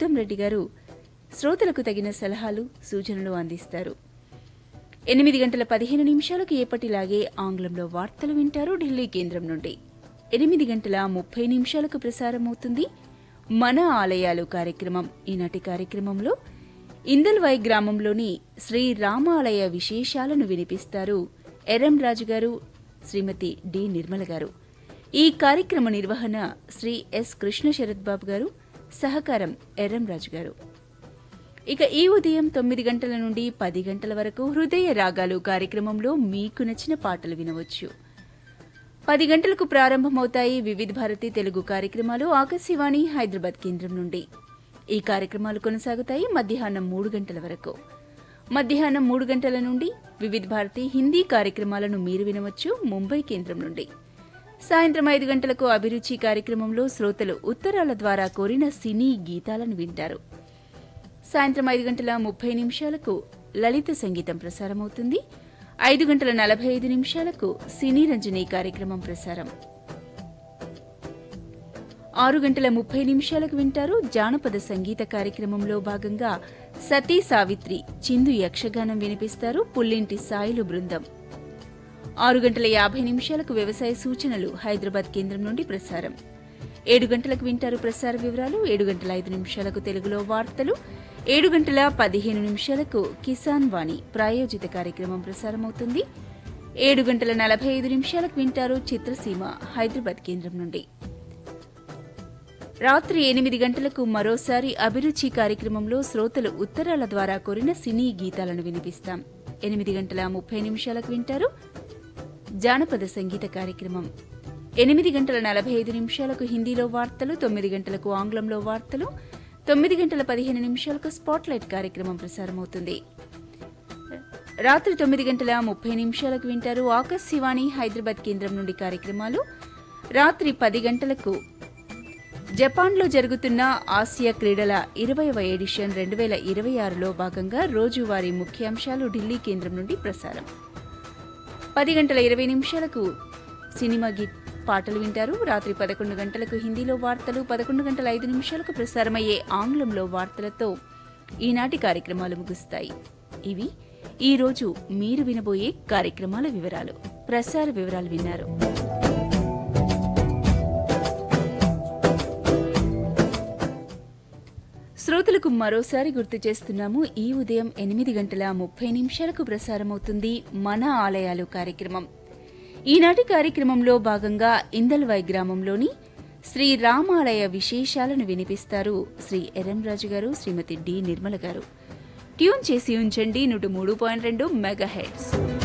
ఉత్తమ్ రెడ్డి గారు శ్రోతలకు తగిన సలహాలు సూచనలు అందిస్తారు ఎనిమిది గంటల పదిహేను నిమిషాలకు ఎప్పటిలాగే ఆంగ్లంలో వార్తలు వింటారు ఢిల్లీ కేంద్రం నుండి ఎనిమిది గంటల ముప్పై నిమిషాలకు ప్రసారమవుతుంది మన ఆలయాలు కార్యక్రమం ఈనాటి కార్యక్రమంలో ఇందల్వాయి గ్రామంలోని శ్రీ రామాలయ విశేషాలను వినిపిస్తారు ఎర్రం రాజు గారు శ్రీమతి డి నిర్మల గారు ఈ కార్యక్రమ నిర్వహణ శ్రీ ఎస్ కృష్ణ శరత్ బాబు గారు సహకారం ఎర్రం రాజు గారు ఇక ఈ ఉదయం తొమ్మిది గంటల నుండి పది గంటల వరకు హృదయ రాగాలు కార్యక్రమంలో మీకు నచ్చిన పాటలు వినవచ్చు పది గంటలకు ప్రారంభమవుతాయి వివిధ భారతి తెలుగు కార్యక్రమాలు ఆకాశవాణి హైదరాబాద్ కేంద్రం నుండి ఈ కార్యక్రమాలు కొనసాగుతాయి మధ్యాహ్నం మూడు గంటల వరకు మధ్యాహ్నం మూడు గంటల నుండి వివిధ భారతి హిందీ కార్యక్రమాలను మీరు వినవచ్చు ముంబై కేంద్రం నుండి సాయంత్రం ఐదు గంటలకు అభిరుచి కార్యక్రమంలో శ్రోతలు ఉత్తరాల ద్వారా కోరిన సినీ గీతాలను వింటారు సాయంత్రం ఐదు గంటల ముప్పై నిమిషాలకు లలిత సంగీతం ప్రసారమవుతుంది ఐదు గంటల నలభై ఐదు నిమిషాలకు సినీ రంజని కార్యక్రమం ప్రసారం ఆరు గంటల ముప్పై నిమిషాలకు వింటారు జానపద సంగీత కార్యక్రమంలో భాగంగా సతీ సావిత్రి చిందు యక్షగానం వినిపిస్తారు పుల్లింటి సాయిలు బృందం ఆరు గంటల యాభై నిమిషాలకు వ్యవసాయ సూచనలు హైదరాబాద్ కేంద్రం నుండి ప్రసారం ఏడు గంటలకు వింటారు ప్రసార వివరాలు ఏడు గంటల ఐదు నిమిషాలకు తెలుగులో వార్తలు ఏడు గంటల పదిహేను నిమిషాలకు కిసాన్ వాణి ప్రాయోజిత కార్యక్రమం ప్రసారమవుతుంది ఏడు గంటల నలభై ఐదు నిమిషాలకు వింటారు చిత్రసీమ హైదరాబాద్ కేంద్రం నుండి రాత్రి ఎనిమిది గంటలకు మరోసారి అభిరుచి కార్యక్రమంలో శ్రోతలు ఉత్తరాల ద్వారా కోరిన సినీ గీతాలను వినిపిస్తాం ఎనిమిది గంటల ముప్పై నిమిషాలకు వింటారు జానపద సంగీత కార్యక్రమం ఎనిమిది గంటల నలభై ఐదు నిమిషాలకు హిందీలో వార్తలు తొమ్మిది గంటలకు ఆంగ్లంలో వార్తలు తొమ్మిది గంటల పదిహేను నిమిషాలకు స్పాట్లైట్ కార్యక్రమం ప్రసారమవుతుంది రాత్రి తొమ్మిది గంటల ముప్పై నిమిషాలకు వింటారు ఆకాశవాణి హైదరాబాద్ కేంద్రం నుండి కార్యక్రమాలు రాత్రి పది గంటలకు జపాన్లో జరుగుతున్న ఆసియా క్రీడల ఇరవైవ ఎడిషన్ రెండు వేల ఇరవై ఆరులో భాగంగా రోజువారీ ముఖ్యాంశాలు ఢిల్లీ కేంద్రం నుండి ప్రసారం పది గంటల ఇరవై నిమిషాలకు సినిమా గీత్ పాటలు వింటారు రాత్రి పదకొండు గంటలకు హిందీలో వార్తలు పదకొండు గంటల ఐదు నిమిషాలకు ప్రసారమయ్యే ఆంగ్లంలో వార్తలతో ఈనాటి కార్యక్రమాలు ముగుస్తాయి ఇవి ఈ రోజు మీరు వినబోయే కార్యక్రమాల వివరాలు ప్రసార వివరాలు విన్నారు శ్రోతలకు మరోసారి గుర్తు చేస్తున్నాము ఈ ఉదయం ఎనిమిది గంటల ముప్పై నిమిషాలకు ప్రసారమవుతుంది మన ఆలయాలు కార్యక్రమం ఈనాటి కార్యక్రమంలో భాగంగా ఇందల్వాయి గ్రామంలోని శ్రీ రామాలయ విశేషాలను వినిపిస్తారు శ్రీ ఎర్రంరాజు గారు శ్రీమతి డి నిర్మల గారు ట్యూన్ చేసి ఉంచండి నూట మూడు పాయింట్ రెండు మెగా హెడ్స్